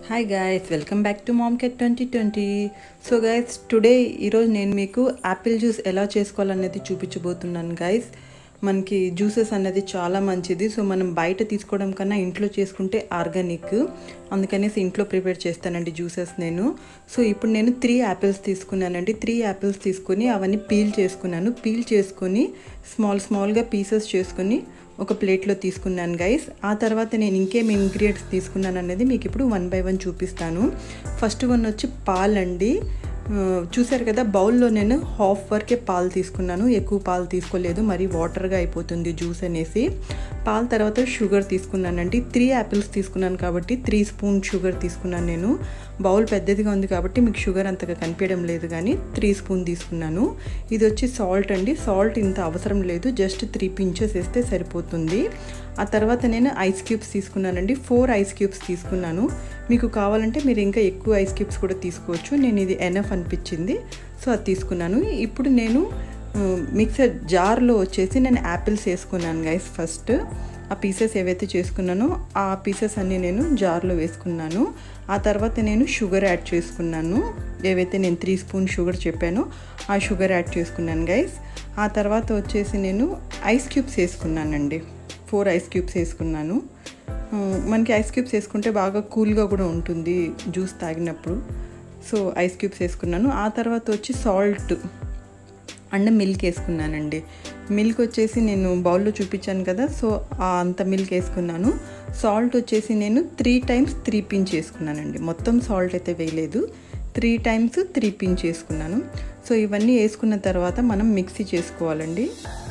hi guys welcome back to mom కెట్ twenty twenty so guys today ఈరోజు నేను మీకు యాపిల్ జ్యూస్ ఎలా చేసుకోవాలనేది చూపించబోతున్నాను గైస్ మనకి జ్యూసెస్ అనేది చాలా మంచిది సో మనం బయట తీసుకోవడం కన్నా ఇంట్లో చేసుకుంటే ఆర్గానిక్ అందుకనేసి ఇంట్లో ప్రిపేర్ చేస్తానండి జ్యూసెస్ నేను సో ఇప్పుడు నేను త్రీ యాపిల్స్ తీసుకున్నానండి త్రీ యాపిల్స్ తీసుకొని అవన్నీ పీల్ చేసుకున్నాను పీల్ చేసుకొని స్మాల్ స్మాల్గా పీసెస్ చేసుకొని ఒక ప్లేట్లో తీసుకున్నాను గైస్ ఆ తర్వాత నేను ఇంకేం ఇంగ్రీడియంట్స్ తీసుకున్నాను అనేది మీకు ఇప్పుడు వన్ బై వన్ చూపిస్తాను ఫస్ట్ వన్ వచ్చి పాలండి చూసారు కదా బౌల్లో నేను హాఫ్ వరకే పాలు తీసుకున్నాను ఎక్కువ పాలు తీసుకోలేదు మరి వాటర్గా అయిపోతుంది జ్యూస్ అనేసి పాలు తర్వాత షుగర్ తీసుకున్నానండి త్రీ యాపిల్స్ తీసుకున్నాను కాబట్టి త్రీ స్పూన్ షుగర్ తీసుకున్నాను నేను బౌల్ పెద్దదిగా ఉంది కాబట్టి మీకు షుగర్ అంతగా కనిపించడం లేదు కానీ త్రీ స్పూన్ తీసుకున్నాను ఇది వచ్చి సాల్ట్ అండి సాల్ట్ ఇంత అవసరం లేదు జస్ట్ త్రీ పించెస్ వేస్తే సరిపోతుంది ఆ తర్వాత నేను ఐస్ క్యూబ్స్ తీసుకున్నానండి ఫోర్ ఐస్ క్యూబ్స్ తీసుకున్నాను మీకు కావాలంటే మీరు ఇంకా ఎక్కువ ఐస్ క్యూబ్స్ కూడా తీసుకోవచ్చు నేను ఇది ఎనఫ్ అనిపించింది సో అది తీసుకున్నాను ఇప్పుడు నేను మిక్సర్ జార్లో వచ్చేసి నేను యాపిల్స్ వేసుకున్నాను గైస్ ఫస్ట్ ఆ పీసెస్ ఏవైతే చేసుకున్నానో ఆ పీసెస్ అన్నీ నేను జార్లో వేసుకున్నాను ఆ తర్వాత నేను షుగర్ యాడ్ చేసుకున్నాను ఏవైతే నేను త్రీ స్పూన్ షుగర్ చెప్పానో ఆ షుగర్ యాడ్ చేసుకున్నాను గైస్ ఆ తర్వాత వచ్చేసి నేను ఐస్ క్యూబ్స్ వేసుకున్నానండి ఫోర్ ఐస్ క్యూబ్స్ వేసుకున్నాను మనకి ఐస్ క్యూబ్స్ వేసుకుంటే బాగా కూల్గా కూడా ఉంటుంది జ్యూస్ తాగినప్పుడు సో ఐస్ క్యూబ్స్ వేసుకున్నాను ఆ తర్వాత వచ్చి సాల్ట్ అండ్ మిల్క్ వేసుకున్నానండి మిల్క్ వచ్చేసి నేను బౌల్లో చూపించాను కదా సో అంత మిల్క్ వేసుకున్నాను సాల్ట్ వచ్చేసి నేను త్రీ టైమ్స్ త్రీ పించ్ వేసుకున్నానండి మొత్తం సాల్ట్ అయితే వేయలేదు త్రీ టైమ్స్ త్రీ పించ్ వేసుకున్నాను సో ఇవన్నీ వేసుకున్న తర్వాత మనం మిక్సీ చేసుకోవాలండి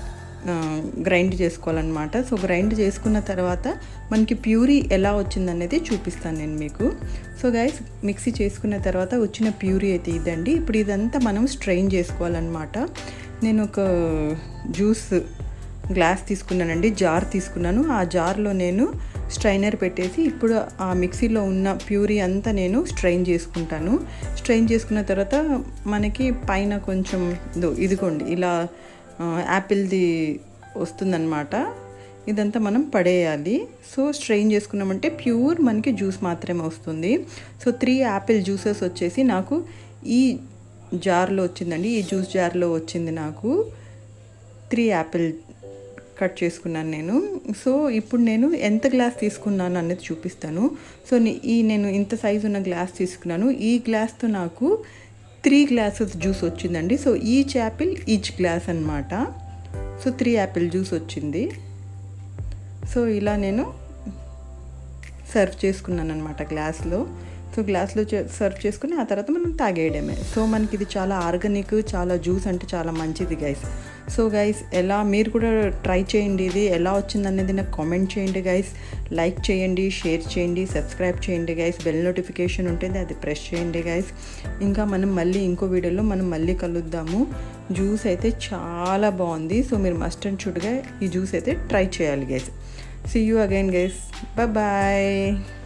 గ్రైండ్ చేసుకోవాలన్నమాట సో గ్రైండ్ చేసుకున్న తర్వాత మనకి ప్యూరీ ఎలా వచ్చిందనేది చూపిస్తాను నేను మీకు సో గైస్ మిక్సీ చేసుకున్న తర్వాత వచ్చిన ప్యూరీ అయితే ఇదండి ఇప్పుడు ఇదంతా మనం స్ట్రెయిన్ చేసుకోవాలన్నమాట నేను ఒక జ్యూస్ గ్లాస్ తీసుకున్నానండి జార్ తీసుకున్నాను ఆ జార్లో నేను స్ట్రైనర్ పెట్టేసి ఇప్పుడు ఆ మిక్సీలో ఉన్న ప్యూరీ అంతా నేను స్ట్రెయిన్ చేసుకుంటాను స్ట్రెయిన్ చేసుకున్న తర్వాత మనకి పైన కొంచెం ఇదిగోండి ఇలా యాపిల్ది వస్తుందన్నమాట ఇదంతా మనం పడేయాలి సో స్ట్రెయిన్ చేసుకున్నామంటే ప్యూర్ మనకి జ్యూస్ మాత్రమే వస్తుంది సో త్రీ యాపిల్ జ్యూసెస్ వచ్చేసి నాకు ఈ జార్లో వచ్చిందండి ఈ జ్యూస్ జార్లో వచ్చింది నాకు త్రీ యాపిల్ కట్ చేసుకున్నాను నేను సో ఇప్పుడు నేను ఎంత గ్లాస్ తీసుకున్నాను అనేది చూపిస్తాను సో ఈ నేను ఇంత సైజు ఉన్న గ్లాస్ తీసుకున్నాను ఈ గ్లాస్తో నాకు త్రీ గ్లాసెస్ జ్యూస్ వచ్చిందండి so each apple each glass అనమాట సో త్రీ యాపిల్ జ్యూస్ వచ్చింది సో ఇలా నేను సర్వ్ చేసుకున్నాను అనమాట గ్లాస్లో సో గ్లాస్లో సర్వ్ చేసుకుని ఆ తర్వాత మనం తాగేయడమే సో మనకి ఇది చాలా ఆర్గానిక్ చాలా జ్యూస్ అంటే చాలా మంచిది గైస్ సో గైస్ ఎలా మీరు కూడా ట్రై చేయండి ఇది ఎలా వచ్చింది అనేది నాకు కామెంట్ చేయండి గైస్ లైక్ చేయండి షేర్ చేయండి సబ్స్క్రైబ్ చేయండి గైస్ బెల్ నోటిఫికేషన్ ఉంటుంది అది ప్రెస్ చేయండి గైస్ ఇంకా మనం మళ్ళీ ఇంకో వీడియోలో మనం మళ్ళీ కలుద్దాము జ్యూస్ అయితే చాలా బాగుంది సో మీరు మస్ట్ అండ్ షుడ్గా ఈ జ్యూస్ అయితే ట్రై చేయాలి guys see you again guys bye